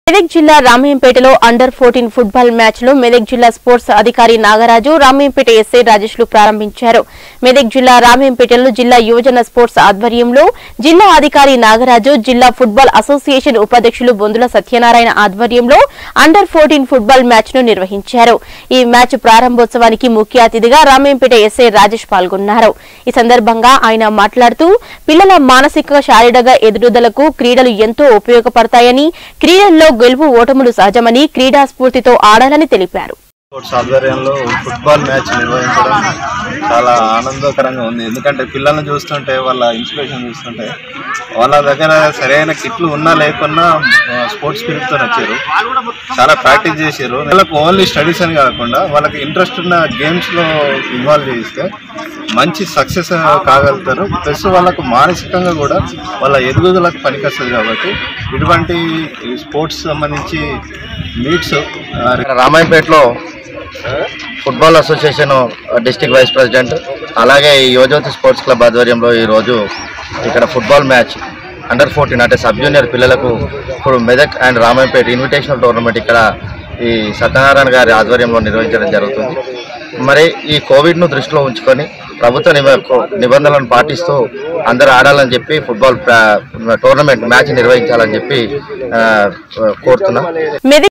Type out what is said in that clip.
మెదక్ జిల్లా రామయ్యంపేటలో under fourteen football match ను మెదక్ జిల్లా స్పోర్ట్స్ అధికారి నాగరాజు రామయ్యంపేట ఎస్ఐ రాజేష్లు ప్రారంభించారు మెదక్ జిల్లా రామయ్యంపేటలో జిల్లా యువజన స్పోర్ట్స్ ఆధ్వర్యంలో జిల్లా అధికారి నాగరాజు జిల్లా ఫుట్బాల్ అసోసియేషన్ ఉపాధ్యక్షులు బొందుల సత్యనారాయణ ఆధ్వర్యంలో అండర్ ఫోర్టీన్ ఫుట్బాల్ మ్యాచ్ ను నిర్వహించారు ఈ మ్యాచ్ ప్రారంభోత్సవానికి ముఖ్య అతిథిగా రామయ్యంపేట ఎస్ఐ రాజేష్ పాల్గొన్నారు ఈ సందర్భంగా ఆయన మాట్లాడుతూ పిల్లల మానసిక శారీరక ఎదుగుదలకు క్రీడలు ఎంతో ఉపయోగపడతాయని క్రీడల్లో గెలుపు ఓటములు సహజమని క్రీడా స్ఫూర్తితో ఆడాలని తెలిపారు స్పోర్ట్స్ ఆధ్వర్యంలో ఫుట్బాల్ మ్యాచ్ నిర్వహించడం చాలా ఆనందకరంగా ఉంది ఎందుకంటే పిల్లల్ని చూస్తుంటే వాళ్ళ ఇన్స్పిరేషన్ చూస్తుంటే వాళ్ళ దగ్గర సరైన కిట్లు ఉన్నా లేకున్నా స్పోర్ట్స్ స్పిరిట్తో వచ్చారు చాలా ప్రాక్టీస్ చేశారు వాళ్ళకు ఓన్లీ స్టడీస్ అని కాకుండా వాళ్ళకి ఇంట్రెస్ట్ ఉన్న గేమ్స్లో ఇన్వాల్వ్ చేస్తే మంచి సక్సెస్ కాగలుగుతారు ప్లస్ వాళ్ళకు మానసికంగా కూడా వాళ్ళ ఎదుగుదలకు పనికొస్తుంది కాబట్టి ఇటువంటి స్పోర్ట్స్ సంబంధించి మీట్స్ రామాయపేటలో football association district vice president అలాగే ఈ యువజ్యోతి స్పోర్ట్స్ క్లబ్ ఆధ్వర్యంలో ఈరోజు ఇక్కడ ఫుట్బాల్ మ్యాచ్ అండర్ ఫోర్టీన్ అంటే సబ్ జూనియర్ పిల్లలకు ఇప్పుడు Medak and Ramayampet invitational tournament ఇక్కడ ఈ సత్యనారాయణ గారి ఆధ్వర్యంలో నిర్వహించడం జరుగుతుంది మరి ఈ కోవిడ్ను దృష్టిలో ఉంచుకొని ప్రభుత్వ నిబ నిబంధనలను పాటిస్తూ అందరూ ఆడాలని చెప్పి ఫుట్బాల్ ప్రా- టోర్నమెంట్ మ్యాచ్ నిర్వహించాలని చెప్పి ఆ, కోరుతున్నాం మెదక్